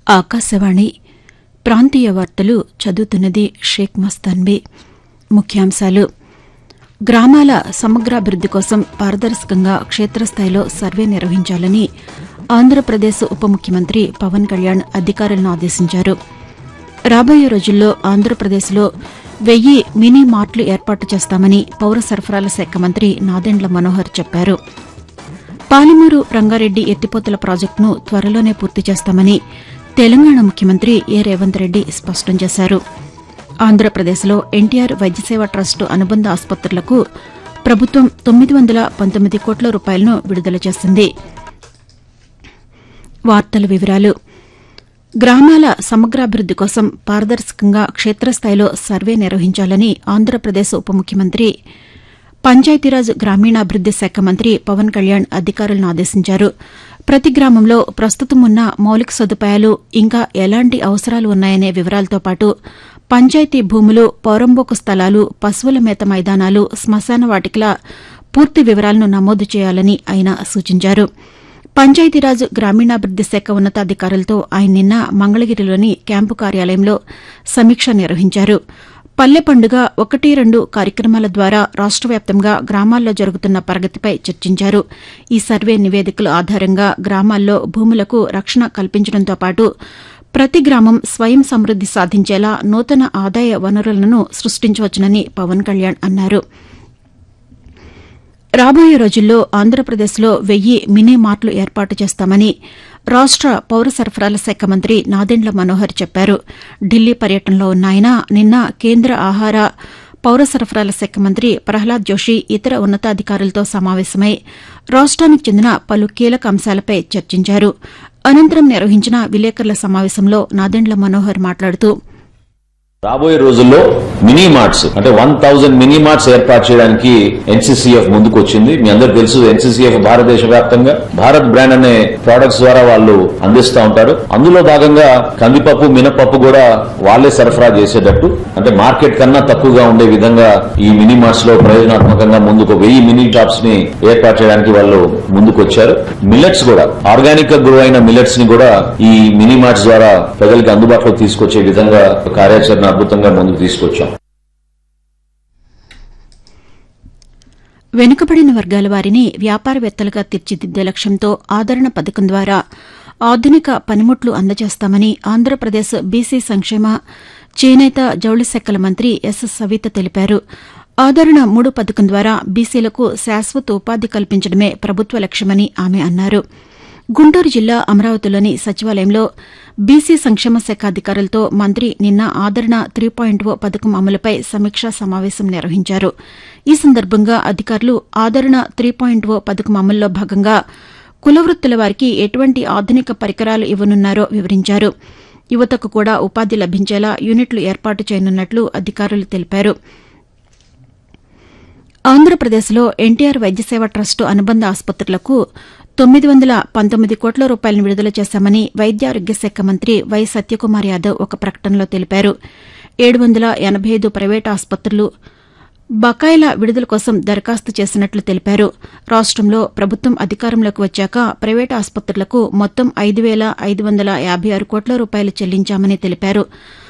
ఆకాశవాణి ప్రాంతీయ వార్తలు చదువుతున్నది షేక్ మస్తాన్బీ ముఖ్యాంశాలు గ్రామాల సమగ్రాభివృద్ది కోసం పారదర్శకంగా క్షేత్రస్థాయిలో సర్వే నిర్వహించాలని ఆంధ్రప్రదేశ్ ఉప ముఖ్యమంత్రి పవన్ కళ్యాణ్ అధికారులను ఆదేశించారు రాబోయే రోజుల్లో ఆంధ్రప్రదేశ్లో వెయ్యి మినీ మార్ట్లు ఏర్పాటు చేస్తామని పౌర సరఫరాల శాఖ మంత్రి నాదెండ్ల మనోహర్ చెప్పారు పాలమూరు రంగారెడ్డి ఎత్తిపోతల ప్రాజెక్టును త్వరలోనే పూర్తి చేస్తామని తెలంగాణ ముఖ్యమంత్రి ఏ రేవంత్ రెడ్డి స్పష్టం చేశారు ఆంధ్రప్రదేశ్లో ఎన్టీఆర్ వైద్యసేవ ట్రస్టు అనుబంధ ఆసుపత్రులకు ప్రభుత్వం తొమ్మిది వందల పంతొమ్మిది కోట్ల రూపాయలను విడుదల చేసింది వార్తల వివరాలు గ్రామాల సమగ్రాభివృద్ది కోసం పారదర్శకంగా క్షేత్రస్థాయిలో సర్వే నిర్వహించాలని ఆంధ్రప్రదేశ్ ఉప ముఖ్యమంత్రి పంచాయతీరాజ్ గ్రామీణాభివృద్ది శాఖ మంత్రి పవన్ కళ్యాణ్ అధికారులను ఆదేశించారు ప్రతి గ్రామంలో ప్రస్తుతం ఉన్న మౌలిక సదుపాయాలు ఇంకా ఎలాంటి అవసరాలు ఉన్నాయనే వివరాలతో పాటు పంచాయతీ భూములు పౌరంబోకు స్థలాలు పశువుల మేత మైదానాలు శ్మశాన వాటికల పూర్తి వివరాలను నమోదు చేయాలని ఆయన సూచించారు పంచాయతీరాజ్ గ్రామీణాభివృద్ది శాఖ ఉన్నతాధికారులతో ఆయన నిన్న మంగళగిరిలోని క్యాంపు కార్యాలయంలో సమీక్ష నిర్వహించారు పల్లె పండుగ ఒకటి రెండు కార్యక్రమాల ద్వారా రాష్ట వ్యాప్తంగా గ్రామాల్లో జరుగుతున్న ప్రగతిపై చర్చించారు ఈ సర్వే నివేదికల ఆధారంగా గ్రామాల్లో భూములకు రక్షణ కల్పించడంతో పాటు ప్రతి గ్రామం స్వయం సమృద్ది సాధించేలా నూతన ఆదాయ వనరులను సృష్టించవచ్చునని పవన్ కళ్యాణ్ అన్నారు రాబోయే రోజుల్లో ఆంధ్రప్రదేశ్లో వెయ్యి మినీ మార్ట్లు ఏర్పాటు చేస్తామని రాష్ట పౌర సరఫరాల శాఖ మంత్రి నాదెండ్ల మనోహర్ చెప్పారు ఢిల్లీ పర్యటనలో ఉన్న ఆయన నిన్న కేంద్ర ఆహార పౌర సరఫరాల శాఖ మంత్రి ప్రహ్లాద్ జోషి ఇతర ఉన్నతాధికారులతో సమావేశమై రాష్ట్రానికి చెందిన పలు కీలక అంశాలపై చర్చించారు అనంతరం నిర్వహించిన విలేకరుల సమావేశంలో నాదెండ్ల మనోహర్ మాట్లాడుతూ రాబోయే రోజుల్లో మినీ మార్ట్స్ అంటే వన్ థౌజండ్ మినీ మార్ట్స్ ఏర్పాటు చేయడానికి ఎన్సీసీఎఫ్ ముందుకు వచ్చింది మీ అందరికి తెలుసు ఎన్సీసీఎఫ్ భారతదేశ వ్యాప్తంగా భారత్ బ్రాండ్ అనే ప్రొడక్ట్స్ ద్వారా వాళ్ళు అందిస్తూ ఉంటారు అందులో భాగంగా కందిపప్పు మినపప్పు కూడా వాళ్ళే సరఫరా చేసేటట్టు అంటే మార్కెట్ కన్నా తక్కువగా ఉండే విధంగా ఈ మినీ మార్ట్స్ లో ప్రయోజనాత్మకంగా ముందుకు వెయ్యి మినీ షాప్స్ ని ఏర్పాటు చేయడానికి వాళ్ళు ముందుకు వచ్చారు మిల్లెట్స్ కూడా ఆర్గానిక్ గా గ్రో అయిన మిల్లెట్స్ ని కూడా ఈ మినీ మార్ట్స్ ద్వారా ప్రజలకి అందుబాటులో తీసుకొచ్చే విధంగా కార్యాచరణ అద్భుతంగా ముందుకు తీసుకొచ్చాం వెనుకబడిన వర్గాల వారిని వ్యాపారవేత్తలుగా తీర్చిదిద్దే లక్ష్యంతో ఆదరణ పథకం ద్వారా ఆధునిక పనిముట్లు అందజేస్తామని ఆంధ్రప్రదేశ్ బీసీ సంక్షేమ చేనేత జౌళి శాఖల మంత్రి ఎస్ సవిత తెలిపారు ఆదరణ మూడు పథకం ద్వారా బీసీలకు శాశ్వత ఉపాధి కల్పించడమే ప్రభుత్వ లక్ష్యమని ఆమె అన్నారు గుంటూరు జిల్లా అమరావతిలోని సచివాలయంలో బీసీ సంక్షేమ శాఖ అధికారులతో మంత్రి నిన్న ఆదరణ త్రీ పాయింట్ ఓ పథకం అమలుపై సమీక్షా సమావేశం నిర్వహించారు ఈ సందర్భంగా అధికారులు ఆదరణ త్రీ పాయింట్ ఓ పథకం అమల్లో భాగంగా కులవృత్తుల వారికి ఎటువంటి ఆధునిక పరికరాలు ఇవ్వనున్నారో వివరించారు యువతకు కూడా ఉపాధి లభించేలా యూనిట్లు ఏర్పాటు చేయనున్నట్లు అధికారులు తెలిపారు ఆంధ్రప్రదేశ్లో ఎన్టీఆర్ వైద్యసేవ ట్రస్టు అనుబంధ ఆసుపత్రులకు తొమ్మిది వందల పంతొమ్మిది కోట్ల రూపాయలను విడుదల చేశామని వైద్య ఆరోగ్య శాఖ మంత్రి వై సత్యకుమార్ యాదవ్ ఒక ప్రకటనలో తెలిపారు ఏడు వందల ఎనబై ఐదు ప్రైవేటు ఆసుపత్రులు బకాయిల విడుదల కోసం దరఖాస్తు చేసినట్లు తెలిపారు రాష్టంలో ప్రభుత్వం అధికారంలోకి వచ్చాక ప్రైవేటు ఆసుపత్రులకు మొత్తం ఐదు వేల ఐదు వందల యాబై ఆరు కోట్ల రూపాయలు చెల్లించామని తెలిపారు